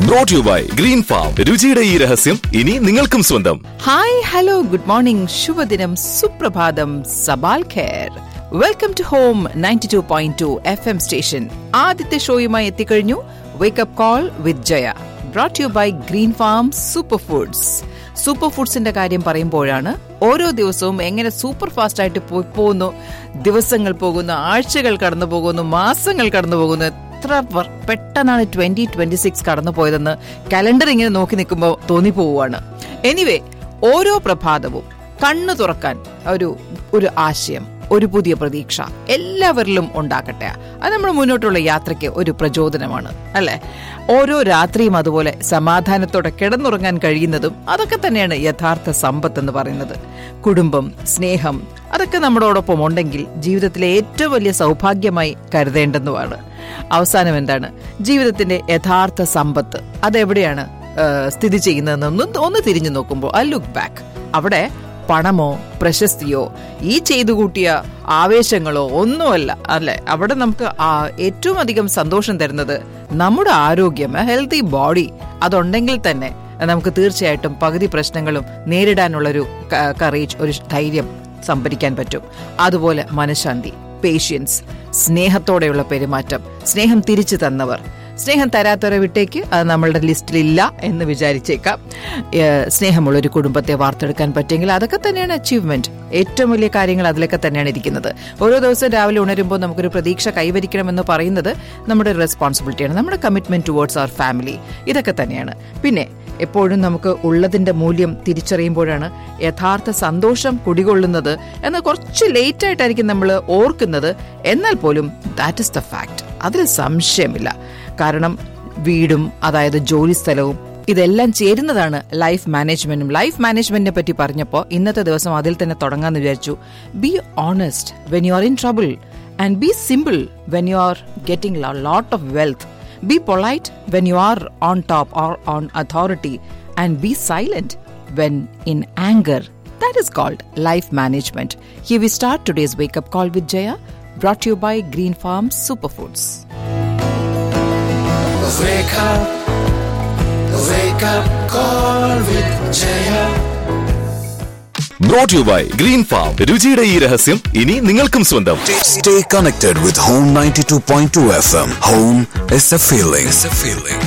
Brought you by green farm രുചിയുടെ ഈ രഹസ്യം ഇനി നിങ്ങൾക്കും സ്വന്തം ഹായ് ഹലോ ഗുഡ് മോർണിംഗ് ശുഭദിനം സുപ്രഭാതം സബാൽ ഖേർ welcome to home ninety two point two F M station ആദ്യത്തെ ഷോയുമായി എത്തിക്കഴിഞ്ഞു wake up call with Jaya brought you by green farm super foods super ഫുഡ്സിന്റെ കാര്യം പറയുമ്പോഴാണ് ഓരോ ദിവസവും എങ്ങനെ സൂപ്പർ ഫാസ്റ്റ് ആയിട്ട് പോയി പോകുന്നു ദിവസങ്ങൾ പോകുന്നു ആഴ്ചകൾ കടന്നു പോകുന്നു മാസങ്ങൾ കടന്നു പോകുന്നു എത്ര വർ- പെട്ടെന്നാണ് ട്വന്റി ട്വന്റി സിക്സ് കടന്നു പോയതെന്ന് കലണ്ടർ ഇങ്ങനെ നോക്കി നിൽക്കുമ്പോൾ തോന്നിപ്പോവുകയാണ് എനിവേ ഓരോ പ്രഭാതവും കണ്ണു തുറക്കാൻ ഒരു ഒരു ആശയം ഒരു പുതിയ പ്രതീക്ഷ എല്ലാവരിലും ഉണ്ടാക്കട്ടെ അത് നമ്മുടെ മുന്നോട്ടുള്ള യാത്രയ്ക്ക് ഒരു പ്രചോദനമാണ് അല്ലെ ഓരോ രാത്രിയും അതുപോലെ സമാധാനത്തോടെ കിടന്നുറങ്ങാൻ കഴിയുന്നതും അതൊക്കെ തന്നെയാണ് യഥാർത്ഥ സമ്പത്ത് എന്ന് പറയുന്നത് കുടുംബം സ്നേഹം അതൊക്കെ നമ്മളോടൊപ്പം ഉണ്ടെങ്കിൽ ജീവിതത്തിലെ ഏറ്റവും വലിയ സൗഭാഗ്യമായി കരുതേണ്ടെന്നുമാണ് അവസാനം എന്താണ് ജീവിതത്തിന്റെ യഥാർത്ഥ സമ്പത്ത് അതെവിടെയാണ് ആ, സ്ഥിതി ചെയ്യുന്നതെന്ന് ഒന്ന് തിരിഞ്ഞു നോക്കുമ്പോൾ ഐ ലുക്ക് ബാക്ക് അവിടെ പണമോ പ്രശസ്തിയോ ഈ ചെയ്തു കൂട്ടിയ ആവേശങ്ങളോ ഒന്നുമല്ല അല്ലെ അവിടെ നമുക്ക് ആ ഏറ്റവും അധികം സന്തോഷം തരുന്നത് നമ്മുടെ ആരോഗ്യം ഹെൽത്തി ബോഡി അതുണ്ടെങ്കിൽ തന്നെ നമുക്ക് തീർച്ചയായിട്ടും പകുതി പ്രശ്നങ്ങളും നേരിടാനുള്ളൊരു കറേജ് ഒരു ധൈര്യം സംഭരിക്കാൻ പറ്റും അതുപോലെ മനഃശാന്തി പേഷ്യൻസ് സ്നേഹത്തോടെയുള്ള പെരുമാറ്റം സ്നേഹം തിരിച്ചു തന്നവർ സ്നേഹം തരാത്തവരെ വിട്ടേക്ക് അത് നമ്മളുടെ ലിസ്റ്റിലില്ല എന്ന് വിചാരിച്ചേക്കാം ഏഹ് സ്നേഹമുള്ള ഒരു കുടുംബത്തെ വാർത്തെടുക്കാൻ പറ്റുമെങ്കിൽ അതൊക്കെ തന്നെയാണ് അച്ചീവ്മെന്റ് ഏറ്റവും വലിയ കാര്യങ്ങൾ അതിലൊക്കെ തന്നെയാണ് ഇരിക്കുന്നത് ഓരോ ദിവസവും രാവിലെ ഉണരുമ്പോൾ നമുക്കൊരു പ്രതീക്ഷ കൈവരിക്കണമെന്ന് പറയുന്നത് നമ്മുടെ റെസ്പോൺസിബിലിറ്റിയാണ് നമ്മുടെ കമ്മിറ്റ്മെന്റ് ടുവേർഡ്സ് അവർ ഫാമിലി ഇതൊക്കെ തന്നെയാണ് പിന്നെ എപ്പോഴും നമുക്ക് ഉള്ളതിന്റെ മൂല്യം തിരിച്ചറിയുമ്പോഴാണ് യഥാർത്ഥ സന്തോഷം കുടികൊള്ളുന്നത് എന്ന് കുറച്ച് ലേറ്റ് ആയിട്ടായിരിക്കും നമ്മൾ ഓർക്കുന്നത് എന്നാൽ പോലും ദാറ്റ് ഇസ് ദ ഫാക്ട് അതിൽ സംശയമില്ല കാരണം വീടും അതായത് ജോലി സ്ഥലവും ഇതെല്ലാം ചേരുന്നതാണ് ലൈഫ് മാനേജ്മെന്റും ലൈഫ് മാനേജ്മെന്റിനെ പറ്റി പറഞ്ഞപ്പോൾ ഇന്നത്തെ ദിവസം അതിൽ തന്നെ തുടങ്ങാന്ന് വിചാരിച്ചു be honest when you are in trouble and be simple when you are getting lot of wealth Be polite when you are on top or on authority, and be silent when in anger. That is called life management. Here we start today's wake up call with Jaya, brought to you by Green Farm Superfoods. Wake up, wake up, call with Jaya. Brought you by green farm രുചിയുടെ ഈ രഹസ്യം ഇനി നിങ്ങൾക്കും സ്വന്തം Stay connected with Home 92.2 FM. Home is a feeling. It's a feeling.